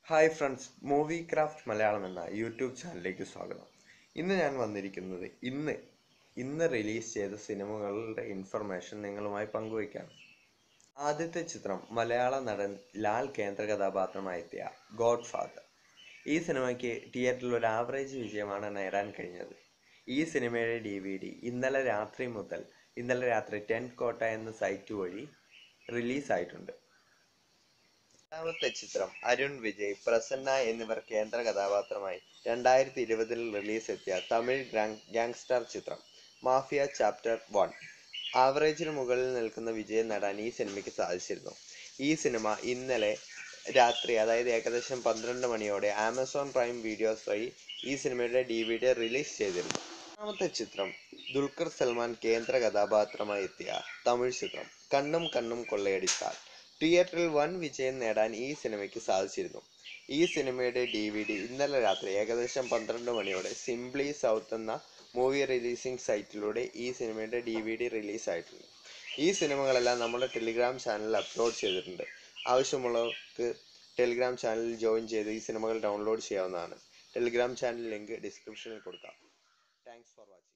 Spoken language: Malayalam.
hi friends movie craft Malayalam എന്ന യൂട്യൂബ് ചാനലിലേക്ക് സ്വാഗതം ഇന്ന് ഞാൻ വന്നിരിക്കുന്നത് ഇന്ന് ഇന്ന് റിലീസ് ചെയ്ത സിനിമകളുടെ ഇൻഫർമേഷൻ നിങ്ങളുമായി പങ്കുവയ്ക്കാം ആദ്യത്തെ ചിത്രം മലയാള നടൻ ലാൽ കേന്ദ്ര കഥാപാത്രമായെത്തിയ ഗോഡ് ഫാദർ ഈ സിനിമയ്ക്ക് തിയേറ്ററിൽ ഒരു ആവറേജ് വിജയമാണ് നേടാൻ കഴിഞ്ഞത് ഈ സിനിമയുടെ ഡി വി ഡി ഇന്നലെ രാത്രി മുതൽ ഇന്നലെ രാത്രി ടെൻ കോട്ട എന്ന സൈറ്റ് വഴി റിലീസായിട്ടുണ്ട് രണ്ടാമത്തെ ചിത്രം അരുൺ വിജയ് പ്രസന്ന എന്നിവർ കേന്ദ്ര കഥാപാത്രമായി രണ്ടായിരത്തി ഇരുപതിൽ റിലീസ് എത്തിയ തമിഴ് ഗ്യാങ്സ്റ്റർ ചിത്രം മാഫിയ ചാപ്റ്റർ വൺ ആവറേജിന് മുകളിൽ നിൽക്കുന്ന വിജയം നേടാൻ ഈ സിനിമയ്ക്ക് സാധിച്ചിരുന്നു ഈ സിനിമ ഇന്നലെ രാത്രി അതായത് ഏകദേശം പന്ത്രണ്ട് മണിയോടെ ആമസോൺ പ്രൈം വീഡിയോസ് വഴി ഈ സിനിമയുടെ ഡി വി ഡി റിലീസ് ചെയ്തിരുന്നു മൂന്നാമത്തെ ചിത്രം ദുൽഖർ സൽമാൻ കേന്ദ്ര കഥാപാത്രമായി എത്തിയ തമിഴ് ചിത്രം കണ്ണും കണ്ണും കൊള്ളയടിച്ചാൽ തിയേറ്ററിൽ വൻ വിജയം നേടാൻ ഈ സിനിമയ്ക്ക് സാധിച്ചിരുന്നു ഈ സിനിമയുടെ ഡി വി ഡി ഇന്നലെ രാത്രി ഏകദേശം പന്ത്രണ്ട് മണിയോടെ സിംപ്ലി സൗത്ത് എന്ന മൂവി റിലീസിംഗ് സൈറ്റിലൂടെ ഈ സിനിമയുടെ ഡി വി ഡി റിലീസായിട്ടുണ്ട് ഈ സിനിമകളെല്ലാം നമ്മുടെ ടെലിഗ്രാം ചാനലിൽ അപ്ലോഡ് ചെയ്തിട്ടുണ്ട് ആവശ്യമുള്ളവർക്ക് ടെലിഗ്രാം ചാനലിൽ ജോയിൻ ചെയ്ത് ഈ സിനിമകൾ ഡൗൺലോഡ് ചെയ്യാവുന്നതാണ് ടെലിഗ്രാം ചാനൽ ലിങ്ക് ഡിസ്ക്രിപ്ഷനിൽ കൊടുക്കാം താങ്ക്സ് ഫോർ വാച്ചിങ്